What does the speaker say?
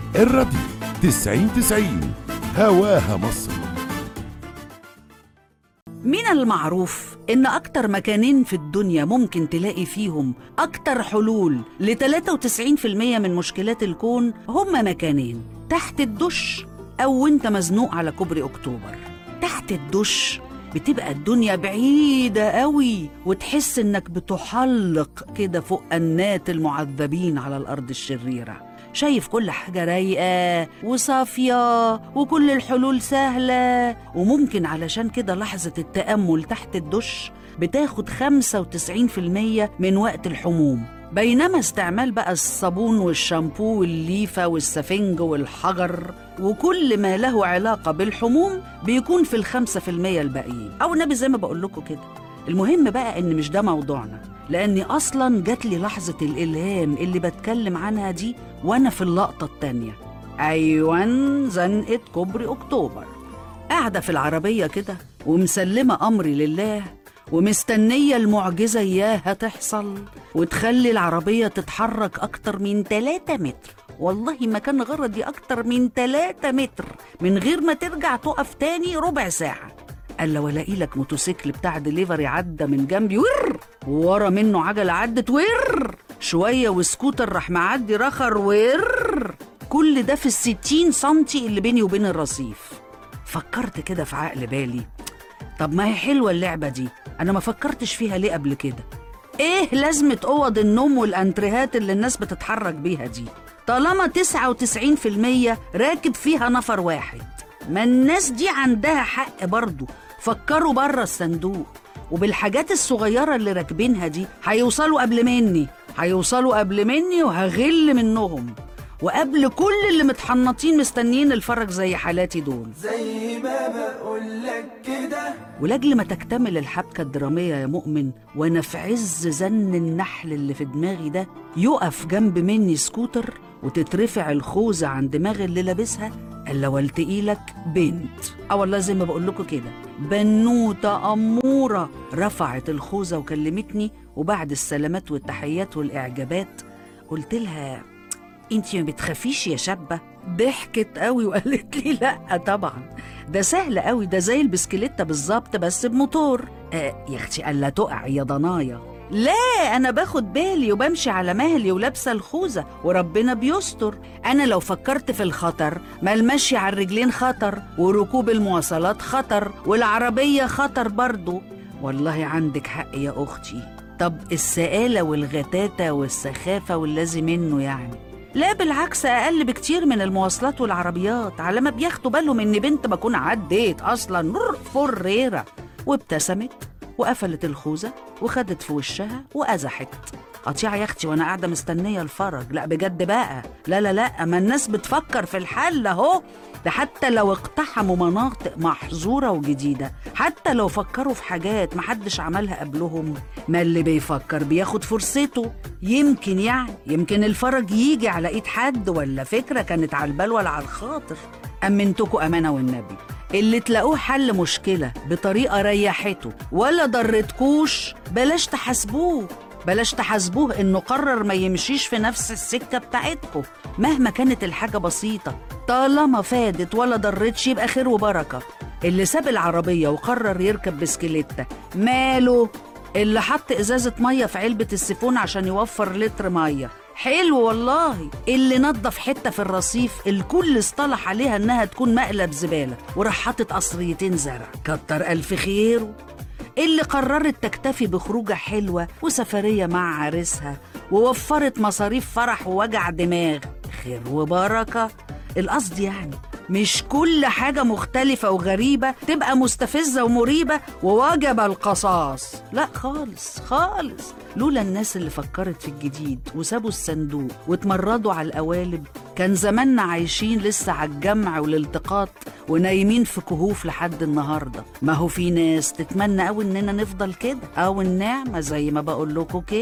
الراديو 90 90 هواها مصر من المعروف إن أكتر مكانين في الدنيا ممكن تلاقي فيهم أكتر حلول ل 93% من مشكلات الكون هما مكانين تحت الدش أو وانت مزنوق على كوبري أكتوبر تحت الدش بتبقى الدنيا بعيدة قوي وتحس إنك بتحلق كده فوق أنات المعذبين على الأرض الشريرة شايف كل حاجة رايقة وصافية وكل الحلول سهلة وممكن علشان كده لحظة التأمل تحت الدش بتاخد 95% من وقت الحموم بينما استعمال بقى الصابون والشامبو والليفة والسفنج والحجر وكل ما له علاقة بالحموم بيكون في الخمسة في المية الباقيين أو النبي زي ما بقول لكم كده المهم بقى إن مش ده موضوعنا لأني أصلا جات لي لحظة الإلهام اللي بتكلم عنها دي وأنا في اللقطة التانية أيوان زنقة كوبري أكتوبر قاعدة في العربية كده ومسلمة أمري لله ومستنية المعجزة إياها تحصل وتخلي العربية تتحرك أكتر من 3 متر والله ما كان غرضي أكتر من 3 متر من غير ما ترجع تقف تاني ربع ساعة الا والاقي لك موتوسيكل بتاع دليفري عدى من جنبي ور وورا منه عجله عدت ور شويه وسكوتر راح معدي رخر ور كل ده في الستين سنتي اللي بيني وبين الرصيف فكرت كده في عقل بالي طب ما هي حلوه اللعبه دي انا ما فكرتش فيها ليه قبل كده ايه لازمه اوض النوم والانتريهات اللي الناس بتتحرك بيها دي طالما 99% راكب فيها نفر واحد ما الناس دي عندها حق برضه فكروا بره الصندوق وبالحاجات الصغيرة اللي راكبينها دي هيوصلوا قبل مني هيوصلوا قبل مني وهغل منهم وقبل كل اللي متحنطين مستنيين الفرج زي حالاتي دول زي ما بقولك كده ولاجل ما تكتمل الحبكة الدرامية يا مؤمن وأنا في عز زن النحل اللي في دماغي ده يقف جنب مني سكوتر وتترفع الخوذة عن دماغ اللي لابسها الا والتقي لك بنت اه والله زي ما بقول لكم كده بنوته اموره رفعت الخوذه وكلمتني وبعد السلامات والتحيات والاعجابات قلت لها انت ما بتخافيش يا شابه ضحكت قوي وقالت لي لا طبعا ده سهل قوي ده زي البسكليته بالظبط بس بموتور آه يا اختي الا تقع يا ضنايا لا انا باخد بالي وبمشي على مهلي ولابسه الخوذه وربنا بيستر انا لو فكرت في الخطر ما المشي على الرجلين خطر وركوب المواصلات خطر والعربيه خطر برضو والله عندك حق يا اختي طب السآلة والغتاتة والسخافة والذي منه يعني لا بالعكس أقل بكتير من المواصلات والعربيات على ما بياخدوا بالهم إن بنت بكون عديت أصلا فريرة وابتسمت وقفلت الخوذة وخدت في وشها وأزحت قطيعة يا أختي وأنا قاعدة مستنية الفرج لا بجد بقى لا لا لا ما الناس بتفكر في الحل أهو ده حتى لو اقتحموا مناطق محظورة وجديدة حتى لو فكروا في حاجات محدش عملها قبلهم ما اللي بيفكر بياخد فرصته يمكن يعني يمكن الفرج يجي على ايد حد ولا فكرة كانت على البال ولا على الخاطر أمنتكوا أمانة والنبي اللي تلاقوه حل مشكلة بطريقة ريحته ولا ضرتكوش بلاش تحاسبوه بلاش تحاسبوه انه قرر ما يمشيش في نفس السكة بتاعتكم مهما كانت الحاجة بسيطة طالما فادت ولا ضرتش يبقى خير وبركة اللي ساب العربية وقرر يركب بسكليتة ماله اللي حط ازازة مية في علبة السيفون عشان يوفر لتر مية حلو والله اللي نظف حتة في الرصيف الكل اصطلح عليها انها تكون مقلب زبالة وراح حاطط قصريتين زرع كتر الف خيره اللي قررت تكتفي بخروجة حلوة وسفرية مع عريسها ووفرت مصاريف فرح ووجع دماغ خير وبركة القصد يعني مش كل حاجة مختلفة وغريبة تبقى مستفزة ومريبة ووجب القصاص لا خالص خالص لولا الناس اللي فكرت في الجديد وسابوا الصندوق واتمردوا على القوالب كان زماننا عايشين لسه على الجمع والالتقاط ونايمين في كهوف لحد النهارده ما هو في ناس تتمنى قوي اننا نفضل كده او النعمه زي ما بقول لكم كده